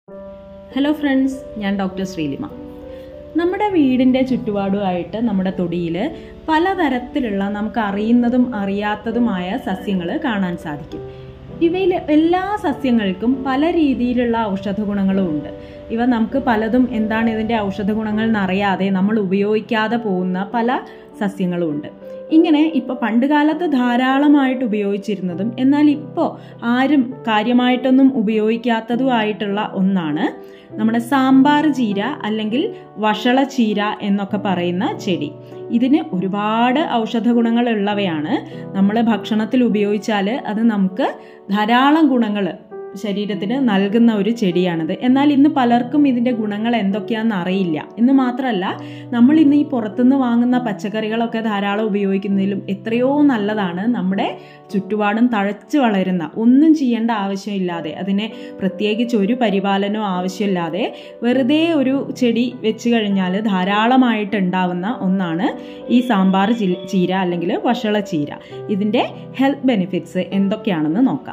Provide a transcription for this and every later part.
hello friends ഞാൻ doctor Sreelima നമ്മുടെ വീടിൻ്റെ ചുറ്റുപാടുമായിട്ട് നമ്മുടെ തൊടിയിൽ പലതരത്തിലുള്ള നമുക്ക് അറിയുന്നതും അറിയാത്തതുമായ സസ്യങ്ങൾ കാണാൻ സാധിക്കും ഇവയിൽ എല്ലാ സസ്യങ്ങൾക്കും പല രീതിയിലുള്ള ഔഷധ ഗുണങ്ങളും ഉണ്ട് ഇവ നമുക്ക് പലതും എന്താണ് ഇതിൻ്റെ ഔഷധ ഗുണങ്ങൾ എന്നറിയാതെ നമ്മൾ ഉപയോഗിക്കാതെ പോകുന്ന പല സസ്യങ്ങളും ഉണ്ട് ഇങ്ങനെ ഇപ്പോൾ പണ്ട് കാലത്ത് ധാരാളമായിട്ട് ഉപയോഗിച്ചിരുന്നതും എന്നാൽ ഇപ്പോൾ ആരും കാര്യമായിട്ടൊന്നും ഉപയോഗിക്കാത്തതുമായിട്ടുള്ള ഒന്നാണ് നമ്മുടെ സാമ്പാർ ചീര അല്ലെങ്കിൽ വഷള ചീര എന്നൊക്കെ പറയുന്ന ചെടി ഇതിന് ഒരുപാട് ഔഷധ ഗുണങ്ങളുള്ളവയാണ് നമ്മൾ ഭക്ഷണത്തിൽ ഉപയോഗിച്ചാൽ അത് നമുക്ക് ധാരാളം ഗുണങ്ങൾ ശരീരത്തിന് നൽകുന്ന ഒരു ചെടിയാണിത് എന്നാൽ ഇന്ന് പലർക്കും ഇതിൻ്റെ ഗുണങ്ങൾ എന്തൊക്കെയാണെന്ന് അറിയില്ല എന്ന് മാത്രമല്ല നമ്മൾ ഇന്ന് ഈ പുറത്തുനിന്ന് വാങ്ങുന്ന പച്ചക്കറികളൊക്കെ ധാരാളം ഉപയോഗിക്കുന്നതിലും എത്രയോ നല്ലതാണ് നമ്മുടെ ചുറ്റുപാടും തഴച്ചു വളരുന്ന ഒന്നും ചെയ്യേണ്ട ആവശ്യമില്ലാതെ അതിനെ പ്രത്യേകിച്ച് ഒരു പരിപാലനവും ആവശ്യമില്ലാതെ വെറുതെ ഒരു ചെടി വെച്ച് കഴിഞ്ഞാൽ ധാരാളമായിട്ട് ഉണ്ടാവുന്ന ഒന്നാണ് ഈ സാമ്പാർ ചീര അല്ലെങ്കിൽ വഷള ചീര ഇതിൻ്റെ ഹെൽത്ത് ബെനിഫിറ്റ്സ് എന്തൊക്കെയാണെന്ന് നോക്കാം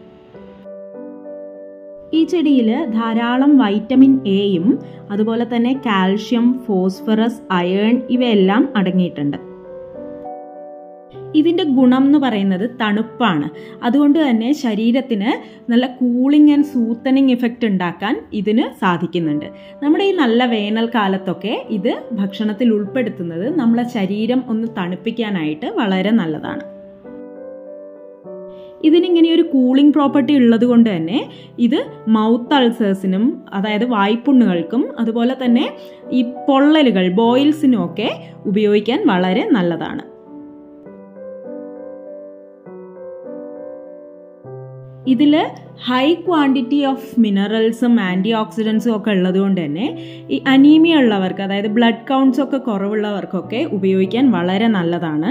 ഈ ചെടിയിൽ ധാരാളം വൈറ്റമിൻ എയും അതുപോലെ തന്നെ കാൽഷ്യം ഫോസ്ഫറസ് അയേൺ ഇവയെല്ലാം അടങ്ങിയിട്ടുണ്ട് ഇതിൻ്റെ ഗുണം എന്ന് പറയുന്നത് തണുപ്പാണ് അതുകൊണ്ട് തന്നെ ശരീരത്തിന് നല്ല കൂളിംഗ് ആൻഡ് സൂത്തനിങ് ഇഫക്റ്റ് ഉണ്ടാക്കാൻ ഇതിന് സാധിക്കുന്നുണ്ട് നമ്മുടെ ഈ നല്ല വേനൽക്കാലത്തൊക്കെ ഇത് ഭക്ഷണത്തിൽ ഉൾപ്പെടുത്തുന്നത് നമ്മളെ ശരീരം ഒന്ന് തണുപ്പിക്കാനായിട്ട് വളരെ നല്ലതാണ് ഇതിനിങ്ങനെ ഒരു കൂളിംഗ് പ്രോപ്പർട്ടി ഉള്ളത് കൊണ്ട് തന്നെ ഇത് മൗത്ത് അൾസേഴ്സിനും അതായത് വായ്പുണ്ണുകൾക്കും അതുപോലെ തന്നെ ഈ പൊള്ളലുകൾ ബോയിൽസിനും ഒക്കെ ഉപയോഗിക്കാൻ വളരെ നല്ലതാണ് ഇതിൽ ഹൈ ക്വാണ്ടിറ്റി ഓഫ് മിനറൽസും ആൻറ്റി ഓക്സിഡൻസും ഒക്കെ ഉള്ളത് കൊണ്ട് തന്നെ ഈ അനീമിയ ഉള്ളവർക്ക് അതായത് ബ്ലഡ് കൗണ്ട്സ് ഒക്കെ കുറവുള്ളവർക്കൊക്കെ ഉപയോഗിക്കാൻ വളരെ നല്ലതാണ്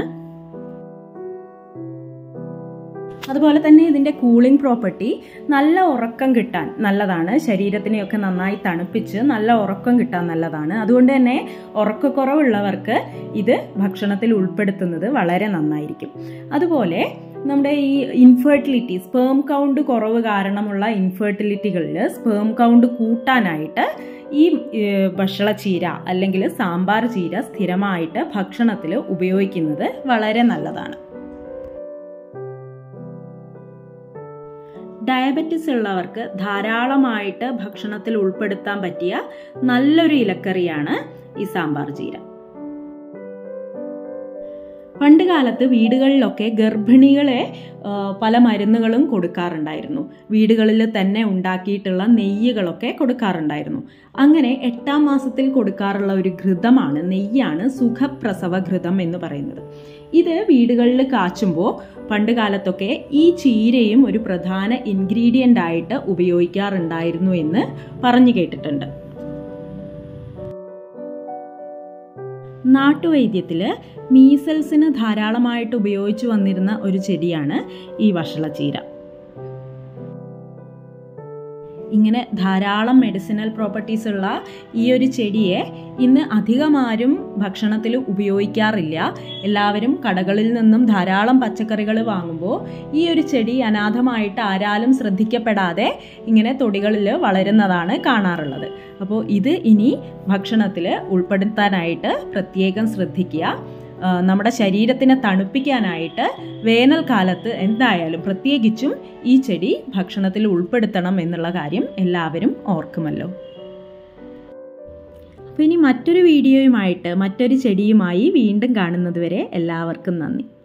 അതുപോലെ തന്നെ ഇതിൻ്റെ കൂളിംഗ് പ്രോപ്പർട്ടി നല്ല ഉറക്കം കിട്ടാൻ നല്ലതാണ് ശരീരത്തിനെയൊക്കെ നന്നായി തണുപ്പിച്ച് നല്ല ഉറക്കം കിട്ടാൻ നല്ലതാണ് അതുകൊണ്ട് തന്നെ ഉറക്കക്കുറവുള്ളവർക്ക് ഇത് ഭക്ഷണത്തിൽ ഉൾപ്പെടുത്തുന്നത് വളരെ നന്നായിരിക്കും അതുപോലെ നമ്മുടെ ഈ ഇൻഫെർട്ടിലിറ്റി സ്പേം കൗണ്ട് കുറവ് കാരണമുള്ള ഇൻഫെർട്ടിലിറ്റികളിൽ സ്പേം കൗണ്ട് കൂട്ടാനായിട്ട് ഈ ഭക്ഷണ ചീര അല്ലെങ്കിൽ സാമ്പാർ ചീര സ്ഥിരമായിട്ട് ഭക്ഷണത്തിൽ ഉപയോഗിക്കുന്നത് വളരെ നല്ലതാണ് ഡയബറ്റിസ് ഉള്ളവർക്ക് ധാരാളമായിട്ട് ഭക്ഷണത്തിൽ ഉൾപ്പെടുത്താൻ പറ്റിയ നല്ലൊരു ഇലക്കറിയാണ് ഈ സാമ്പാർ ചീര പണ്ട് കാലത്ത് വീടുകളിലൊക്കെ ഗർഭിണികളെ പല മരുന്നുകളും കൊടുക്കാറുണ്ടായിരുന്നു വീടുകളിൽ തന്നെ ഉണ്ടാക്കിയിട്ടുള്ള നെയ്യുകളൊക്കെ കൊടുക്കാറുണ്ടായിരുന്നു അങ്ങനെ എട്ടാം മാസത്തിൽ കൊടുക്കാറുള്ള ഒരു ഘൃതമാണ് നെയ്യാണ് സുഖപ്രസവ ഘൃതം എന്ന് പറയുന്നത് ഇത് വീടുകളിൽ കാച്ചുമ്പോൾ പണ്ട് കാലത്തൊക്കെ ഈ ചീരയും ഒരു പ്രധാന ഇൻഗ്രീഡിയൻ്റ് ആയിട്ട് ഉപയോഗിക്കാറുണ്ടായിരുന്നു എന്ന് പറഞ്ഞു കേട്ടിട്ടുണ്ട് നാട്ടുവൈദ്യത്തിൽ മീസൽസിന് ധാരാളമായിട്ട് ഉപയോഗിച്ചു വന്നിരുന്ന ഒരു ചെടിയാണ് ഈ വഷളച്ചീര ഇങ്ങനെ ധാരാളം മെഡിസിനൽ പ്രോപ്പർട്ടീസ് ഉള്ള ഈ ഒരു ചെടിയെ ഇന്ന് അധികമാരും ഭക്ഷണത്തിൽ ഉപയോഗിക്കാറില്ല എല്ലാവരും കടകളിൽ നിന്നും ധാരാളം പച്ചക്കറികൾ വാങ്ങുമ്പോൾ ഈ ഒരു ചെടി അനാഥമായിട്ട് ആരാലും ശ്രദ്ധിക്കപ്പെടാതെ ഇങ്ങനെ തൊടികളിൽ വളരുന്നതാണ് കാണാറുള്ളത് അപ്പോൾ ഇത് ഇനി ഭക്ഷണത്തിൽ ഉൾപ്പെടുത്താനായിട്ട് പ്രത്യേകം ശ്രദ്ധിക്കുക നമ്മുടെ ശരീരത്തിനെ തണുപ്പിക്കാനായിട്ട് വേനൽക്കാലത്ത് എന്തായാലും പ്രത്യേകിച്ചും ഈ ചെടി ഭക്ഷണത്തിൽ ഉൾപ്പെടുത്തണം എന്നുള്ള കാര്യം എല്ലാവരും ഓർക്കുമല്ലോ അപ്പോൾ ഇനി മറ്റൊരു വീഡിയോയുമായിട്ട് മറ്റൊരു ചെടിയുമായി വീണ്ടും കാണുന്നത് വരെ എല്ലാവർക്കും നന്ദി